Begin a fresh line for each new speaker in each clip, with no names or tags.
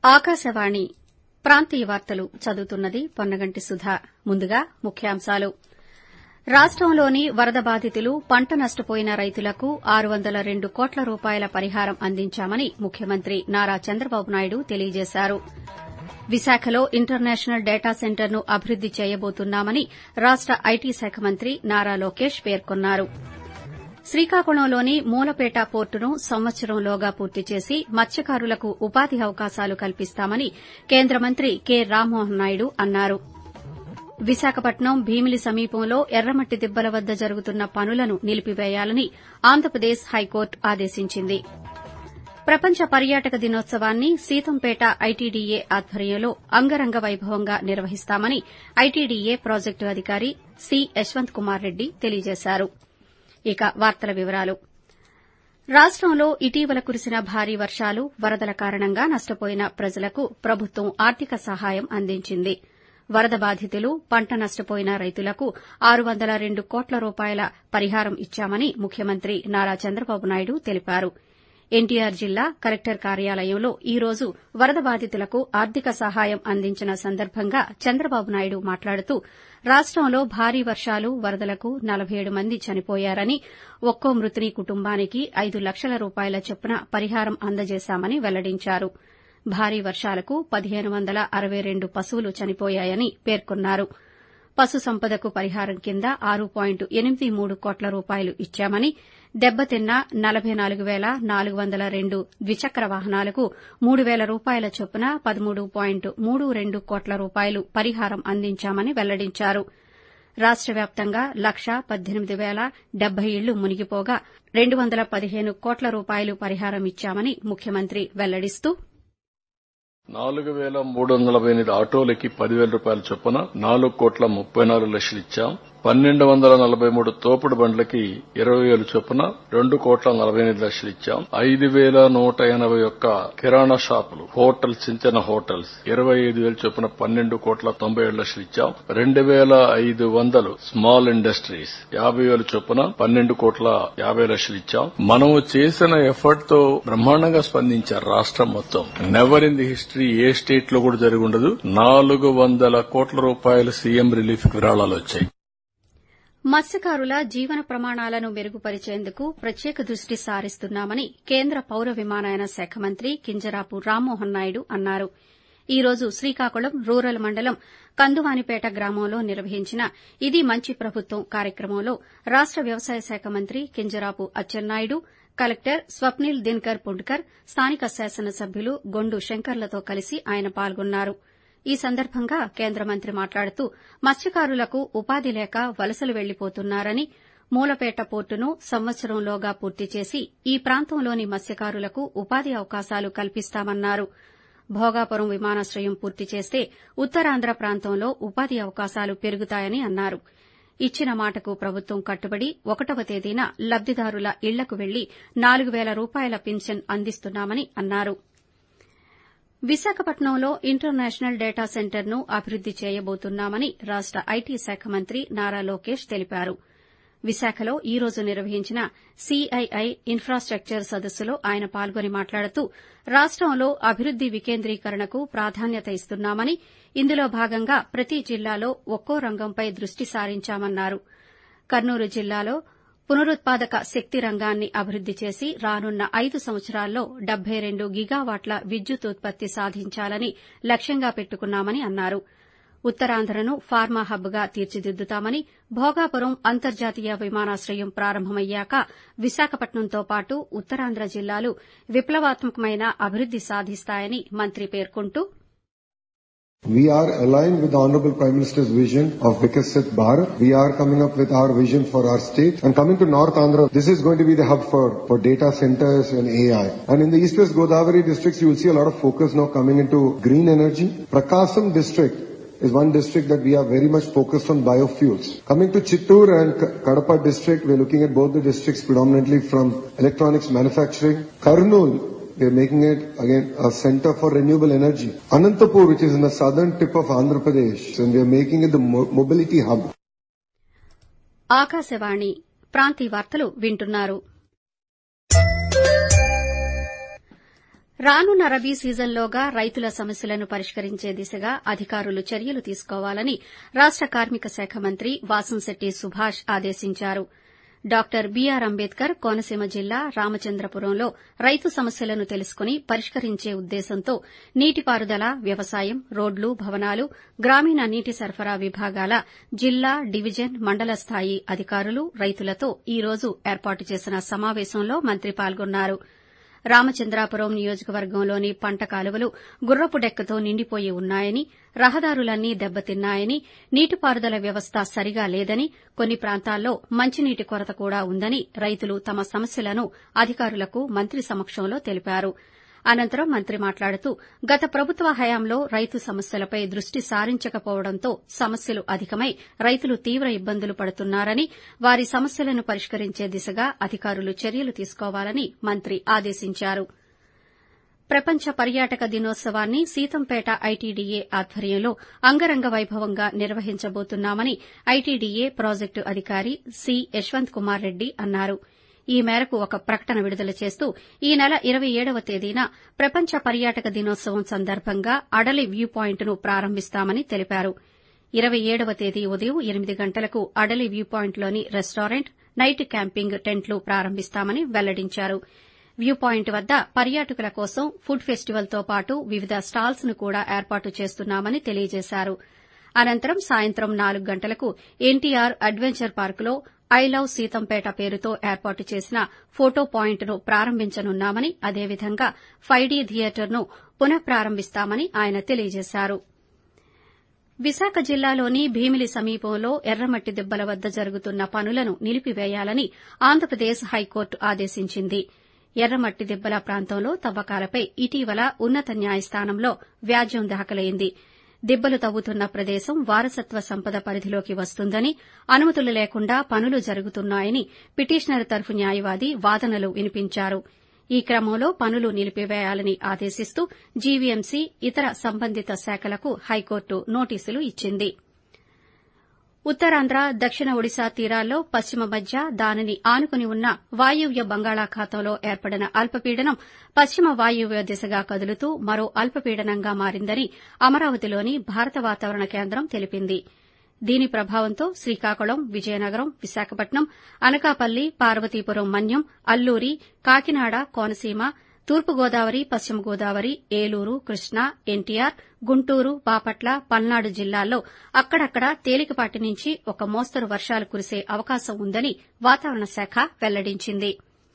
ఆకాశవాణి ప్రాంతీయ వార్తలు చదువుతున్నది పొన్నగంటి సుధా ముందుగా ముఖ్యాంశాలు రాష్టంలోని వరద బాధితులు పంట నష్టపోయిన రైతులకు ఆరు వందల రెండు కోట్ల రూపాయల పరిహారం అందించామని ముఖ్యమంత్రి నారా చంద్రబాబు నాయుడు తెలియజేశారు విశాఖలో ఇంటర్నేషనల్ డేటా సెంటర్ను అభివృద్ది చేయబోతున్నామని రాష్ట ఐటీ శాఖ మంత్రి నారా లోకేష్ పేర్కొన్నారు శ్రీకాకుళంలోని మూలపేట పోర్టును సంవత్సరంలోగా పూర్తి చేసి మత్స్యకారులకు ఉపాధి అవకాశాలు కల్పిస్తామని కేంద్ర మంత్రి కె రామ్మోహన్ నాయుడు అన్నారు విశాఖపట్నం భీమిలి సమీపంలో ఎర్రమట్టి దిబ్బల వద్ద జరుగుతున్న పనులను నిలిపివేయాలని ఆంధ్రప్రదేశ్ హైకోర్టు ఆదేశించింది ప్రపంచ పర్యాటక దినోత్సవాన్ని సీతంపేట ఐటీడీఏ ఆధ్వర్యంలో అంగరంగ వైభవంగా నిర్వహిస్తామని ఐటీడీఏ ప్రాజెక్టు అధికారి సి యశ్వంత్ కుమార్ రెడ్డి తెలియజేశారు ఇక వార్తల వివరాలు రాష్టంలో ఇటీవల కురిసిన భారీ వర్షాలు వరదల కారణంగా నష్టపోయిన ప్రజలకు ప్రభుత్వం ఆర్థిక సహాయం అందించింది వరద బాధితులు పంట నష్టపోయిన రైతులకు ఆరు వందల రెండు కోట్ల రూపాయల పరిహారం ఇచ్చామని ముఖ్యమంత్రి నారా చంద్రబాబు నాయుడు తెలిపారు ఎన్టీఆర్ జిల్లా కలెక్టర్ కార్యాలయంలో ఈ రోజు వరద బాధితులకు ఆర్థిక సహాయం అందించిన సందర్భంగా చంద్రబాబు నాయుడు మాట్లాడుతూ రాష్టంలో భారీ వర్షాలు వరదలకు నలబై ఏడు మంది చనిపోయారని ఒక్కో మృతుని కుటుంబానికి ఐదు లక్షల రూపాయల చొప్పున పరిహారం అందజేశామని వెల్లడించారు భారీ వర్షాలకు పదిహేను వందల అరవై రెండు పశువులు చనిపోయాయని పేర్కొన్నారు పశు సంపదకు పరిహారం కింద ఆరు పాయింట్ ఎనిమిది మూడు కోట్ల రూపాయలు ఇచ్చామని దెబ్బతిన్న నలబై నాలుగు పేల నాలుగు వందల రెండు ద్విచక్ర వాహనాలకు మూడు పేల రూపాయల చొప్పున పదమూడు పాయింట్ మూడు రెండు కోట్ల రూపాయలు పరిహారం అందించామని వెల్లడించారు రాష్ట వ్యాప్తంగా లక్షా పద్దెనిమిది పేల డెబ్బై ఇళ్లు మునిగిపోగా రెండు వందల పదిహేను కోట్ల రూపాయలు పరిహారం ఇచ్చామని ముఖ్యమంత్రి వెల్లడిస్తూ
నాలుగు వేల మూడు వందల నలభై ఎనిమిది ఆటోలకి పదివేల రూపాయల చొప్పున నాలుగు కోట్ల ముప్పై నాలుగు లక్షలు ఇచ్చాం పన్నెండు వందల నలభై మూడు తోపుడు బండ్లకి ఇరవై వేలు చొప్పున రెండు కోట్ల నలభై ఎనిమిది లక్షలు ఇచ్చాం ఐదు వేల నూట ఎనభై ఒక్క కిరాణా షాపులు హోటల్స్ చిన్న చిన్న హోటల్స్ ఇరవై ఐదు వేల చొప్పున పన్నెండు కోట్ల తొంభై ఏడు లక్షలు ఇచ్చాం రెండు వేల ఐదు వందలు స్మాల్ ఇండస్ట్రీస్ యాభై వేల చొప్పున పన్నెండు కోట్ల యాభై లక్షలు ఇచ్చాం మనము చేసిన ఎఫర్ట్ తో బ్రహ్మాండంగా స్పందించారు రాష్టం మొత్తం never in the history a state లో కూడా జరిగి ఉండదు నాలుగు వందల కోట్ల రూపాయల సీఎం రిలీఫ్ విరాళాలు వచ్చాయి
మత్స్యకారుల జీవన ప్రమాణాలను మెరుగుపరిచేందుకు ప్రత్యేక దృష్టి సారిస్తున్నామని కేంద్ర పౌర విమానయాన శాఖ మంత్రి కింజరాపు రామ్మోహన్ నాయుడు అన్నారు ఈ రోజు శ్రీకాకుళం రూరల్ మండలం కందువానిపేట గ్రామంలో నిర్వహించిన ఇది మంచి ప్రభుత్వం కార్యక్రమంలో రాష్ట వ్యవసాయ శాఖ మంత్రి కింజరాపు అచ్చెన్నాయుడు కలెక్టర్ స్వప్నిల్ దినకర్ పుండ్కర్ స్థానిక శాసనసభ్యులు గొండు శంకర్లతో కలిసి ఆయన పాల్గొన్నారు ఈ సందర్భంగా కేంద్ర మంత్రి మాట్లాడుతూ మత్స్యకారులకు ఉపాధి లేక వలసలు వెళ్లిపోతున్నారని మూలపేట పోర్టును సంవత్సరంలోగా పూర్తి చేసి ఈ ప్రాంతంలోని మత్స్యకారులకు ఉపాధి అవకాశాలు కల్పిస్తామన్నారు భోగాపురం విమానాశ్రయం పూర్తి చేస్తే ఉత్తరాంధ్ర ప్రాంతంలో ఉపాధి అవకాశాలు పెరుగుతాయని అన్నారు ఇచ్చిన మాటకు ప్రభుత్వం కట్టుబడి ఒకటవ తేదీన లబ్దిదారుల ఇళ్లకు వెళ్లి నాలుగు పేల రూపాయల పింఛన్ అందిస్తున్నామని అన్నారు విశాఖపట్నంలో ఇంటర్నేషనల్ డేటా సెంటర్ను అభివృద్ది చేయబోతున్నామని రాష్ట ఐటీ శాఖ మంత్రి నారా లోకేష్ తెలిపారు విశాఖలో ఈ రోజు నిర్వహించిన సీఐఐ ఇన్ఫ్రాస్టక్చర్ సదస్సులో ఆయన పాల్గొని మాట్లాడుతూ రాష్టంలో అభివృద్ది వికేంద్రీకరణకు ప్రాధాన్యత ఇస్తున్నామని ఇందులో భాగంగా ప్రతి జిల్లాలో ఒక్కో రంగంపై దృష్టి సారించామన్నారు కర్నూలు జిల్లాలో పునరుత్పాదక శక్తి రంగాన్ని అభివృద్ది చేసి రానున్న ఐదు సంవత్సరాల్లో డెబ్బై రెండు గిగావాట్ల విద్యుత్ ఉత్పత్తి సాధించాలని లక్ష్యంగా పెట్టుకున్నామని అన్నారు ఉత్తరాంధ్రను ఫార్మా హబ్గా తీర్చిదిద్దుతామని భోగాపురం అంతర్జాతీయ విమానాశ్రయం ప్రారంభమయ్యాక విశాఖపట్నంతో పాటు ఉత్తరాంధ్ర జిల్లాలు విప్లవాత్మకమైన అభివృద్ది సాధిస్తాయని మంత్రి పేర్కొంటూ
We are aligned with the Honorable Prime Minister's vision of Vikasit Bharat. We are coming up with our vision for our state. And coming to North Andhra, this is going to be the hub for, for data centers and AI. And in the East West Godavari districts, you will see a lot of focus now coming into green energy. Prakasam district is one district that we are very much focused on biofuels. Coming to Chittoor and Kadapa district, we are looking at both the districts predominantly from electronics manufacturing. Karnool, we are making it again a center for renewable energy. Anantapur, which is in the southern tip of Andhra Pradesh, and we are making it the mo- mobility hub.
Akashvani ప్రాంతీయ వార్తలు వింటున్నారు రానున్న రబీ సీజన్లోగా రైతుల సమస్యలను పరిష్కరించే దిశగా అధికారులు చర్యలు తీసుకోవాలని రాష్ట కార్మిక శాఖ మంత్రి వాసంశెట్టి సుభాష్ ఆదేశించారు డాక్టర్ బీఆర్ అంబేద్కర్ కోనసీమ జిల్లా రామచంద్రపురంలో రైతు సమస్యలను తెలుసుకుని పరిష్కరించే ఉద్దేశంతో నీటిపారుదల వ్యవసాయం రోడ్లు భవనాలు గ్రామీణ నీటి సరఫరా విభాగాల జిల్లా డివిజన్ మండల స్థాయి అధికారులు రైతులతో ఈ రోజు ఏర్పాటు చేసిన సమావేశంలో మంత్రి పాల్గొన్నారు రామచంద్రాపురం నియోజకవర్గంలోని పంట కాలువలు గుర్రపు డెక్కతో నిండిపోయి ఉన్నాయని రహదారులన్నీ దెబ్బతిన్నాయని నీటిపారుదల వ్యవస్థ సరిగా లేదని కొన్ని ప్రాంతాల్లో మంచినీటి కొరత కూడా ఉందని రైతులు తమ సమస్యలను అధికారులకు మంత్రి సమక్షంలో తెలిపారు అనంతరం మంత్రి మాట్లాడుతూ గత ప్రభుత్వ హయాంలో రైతు సమస్యలపై దృష్టి సారించకపోవడంతో సమస్యలు అధికమై రైతులు తీవ్ర ఇబ్బందులు పడుతున్నారని వారి సమస్యలను పరిష్కరించే దిశగా అధికారులు చర్యలు తీసుకోవాలని మంత్రి ఆదేశించారు ప్రపంచ పర్యాటక దినోత్సవాన్ని సీతంపేట ఐటీడీఏ ఆధ్వర్యంలో అంగరంగ వైభవంగా నిర్వహించబోతున్నామని ఐటీడీఏ ప్రాజెక్టు అధికారి సి యశ్వంత్ కుమార్ రెడ్డి అన్నారు ఈ మేరకు ఒక ప్రకటన విడుదల చేస్తూ ఈ నెల ఇరవై ఏడవ తేదీన ప్రపంచ పర్యాటక దినోత్సవం సందర్భంగా అడలి వ్యూ పాయింట్ను ప్రారంభిస్తామని తెలిపారు ఇరవై ఏడవ తేదీ ఉదయం ఎనిమిది గంటలకు అడలి వ్యూ పాయింట్లోని రెస్టారెంట్ నైట్ క్యాంపింగ్ టెంట్లు ప్రారంభిస్తామని వెల్లడించారు వ్యూ పాయింట్ వద్ద పర్యాటకుల కోసం ఫుడ్ ఫెస్టివల్తో పాటు వివిధ స్టాల్స్ ను కూడా ఏర్పాటు చేస్తున్నామని తెలియజేశారు అనంతరం సాయంత్రం నాలుగు గంటలకు ఎన్టీఆర్ అడ్వెంచర్ పార్కులో ఐ లవ్ సీతంపేట పేరుతో ఏర్పాటు చేసిన ఫోటో పాయింట్ను ప్రారంభించనున్నామని అదేవిధంగా ఫైవ్ డీ థియేటర్ను పునః ప్రారంభిస్తామని ఆయన తెలియజేశారు విశాఖ జిల్లాలోని భీమిలి సమీపంలో ఎర్రమట్టి దిబ్బల వద్ద జరుగుతున్న పనులను నిలిపివేయాలని ఆంధ్రప్రదేశ్ హైకోర్టు ఆదేశించింది ఎర్రమట్టి దిబ్బల ప్రాంతంలో తవ్వకాలపై ఇటీవల ఉన్నత న్యాయస్థానంలో వ్యాజ్యం దాఖలైంది దిబ్బలు తవ్వుతున్న ప్రదేశం వారసత్వ సంపద పరిధిలోకి వస్తుందని అనుమతులు లేకుండా పనులు జరుగుతున్నాయని పిటిషనర్ తరఫు న్యాయవాది వాదనలు వినిపించారు ఈ క్రమంలో పనులు నిలిపివేయాలని ఆదేశిస్తూ జీవీఎంసీ ఇతర సంబంధిత శాఖలకు హైకోర్టు నోటీసులు ఇచ్చింది ఉత్తరాంధ్ర దక్షిణ ఒడిశా తీరాల్లో పశ్చిమ మధ్య దానిని ఆనుకుని ఉన్న వాయువ్య బంగాళాఖాతంలో ఏర్పడిన అల్పపీడనం పశ్చిమ వాయువ్య దిశగా కదులుతూ మరో అల్పపీడనంగా మారిందని అమరావతిలోని భారత వాతావరణ కేంద్రం తెలిపింది దీని ప్రభావంతో శ్రీకాకుళం విజయనగరం విశాఖపట్నం అనకాపల్లి పార్వతీపురం మన్యం అల్లూరి కాకినాడ కోనసీమ తూర్పుగోదావరి పశ్చిమ గోదావరి ఏలూరు కృష్ణా ఎన్టీఆర్ గుంటూరు బాపట్ల పల్నాడు జిల్లాల్లో అక్కడక్కడా తేలికపాటి నుంచి ఒక మోస్తరు వర్షాలు కురిసే అవకాశం ఉందని వాతావరణ శాఖ వెల్లడించింది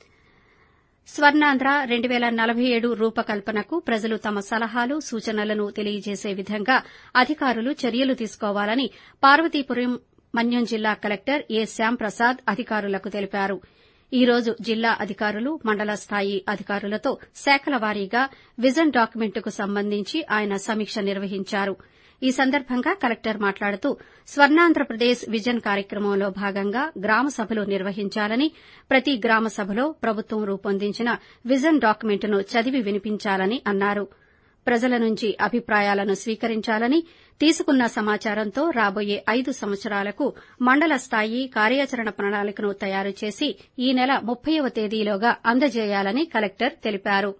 స్వర్ణాంధ్ర రెండు పేల నలభై ఏడు రూపకల్పనకు ప్రజలు తమ సలహాలు సూచనలను తెలియజేసే విధంగా అధికారులు చర్యలు తీసుకోవాలని పార్వతీపురం మన్యం జిల్లా కలెక్టర్ ఏ శ్యాంప్రసాద్ అధికారులకు తెలిపారు ఈ రోజు జిల్లా అధికారులు మండల స్థాయి అధికారులతో శాఖల వారీగా విజన్ డాక్యుమెంట్కు సంబంధించి ఆయన సమీక్ష నిర్వహించారు ఈ సందర్భంగా కలెక్టర్ మాట్లాడుతూ స్వర్ణాంధ్రప్రదేశ్ విజన్ కార్యక్రమంలో భాగంగా గ్రామ సభలు నిర్వహించాలని ప్రతి గ్రామ సభలో ప్రభుత్వం రూపొందించిన విజన్ డాక్యుమెంట్ను చదివి వినిపించాలని అన్నారు ప్రజల నుంచి అభిప్రాయాలను స్వీకరించాలని తీసుకున్న సమాచారంతో రాబోయే ఐదు సంవత్సరాలకు మండల స్థాయి కార్యాచరణ ప్రణాళికను తయారు చేసి ఈ నెల ముప్పైవ తేదీలోగా అందజేయాలని కలెక్టర్ తెలిపారు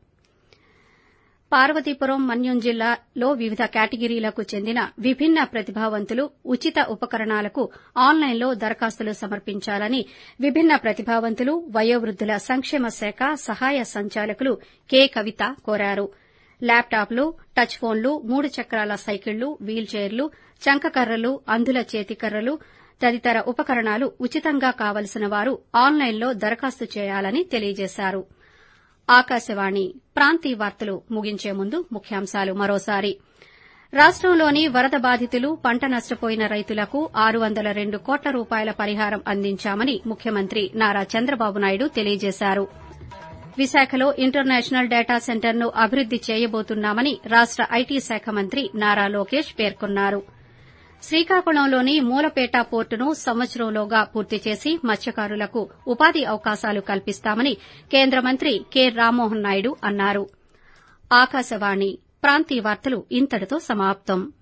పార్వతీపురం మన్యం జిల్లాలో వివిధ కేటగిరీలకు చెందిన విభిన్న ప్రతిభావంతులు ఉచిత ఉపకరణాలకు ఆన్లైన్లో దరఖాస్తులు సమర్పించాలని విభిన్న ప్రతిభావంతులు వయోవృద్దుల సంక్షేమ శాఖ సహాయ సంచాలకులు కె కవిత కోరారు ల్యాప్టాప్లు టచ్ ఫోన్లు మూడు చక్రాల సైకిళ్లు వీల్ చైర్లు చంకకర్రలు అంధుల చేతికర్రలు తదితర ఉపకరణాలు ఉచితంగా కావలసిన వారు ఆన్లైన్లో దరఖాస్తు చేయాలని తెలియజేశారు ఆకాశవాణి ప్రాంతీయ వార్తలు ముగించే ముందు ముఖ్యాంశాలు మరోసారి రాష్టంలోని వరద బాధితులు పంట నష్టపోయిన రైతులకు ఆరు వందల రెండు కోట్ల రూపాయల పరిహారం అందించామని ముఖ్యమంత్రి నారా చంద్రబాబు నాయుడు తెలియజేశారు విశాఖలో ఇంటర్నేషనల్ డేటా సెంటర్ను అభివృద్ది చేయబోతున్నామని రాష్ట ఐటీ శాఖ మంత్రి నారా లోకేష్ పేర్కొన్నారు శ్రీకాకుళంలోని మూలపేట పోర్టును సంవత్సరంలోగా పూర్తి చేసి మత్స్యకారులకు ఉపాధి అవకాశాలు కల్పిస్తామని కేంద్ర మంత్రి కె రామ్మోహన్ నాయుడు అన్నారు ఆకాశవాణి ప్రాంతీయ వార్తలు ఇంతటితో సమాప్తం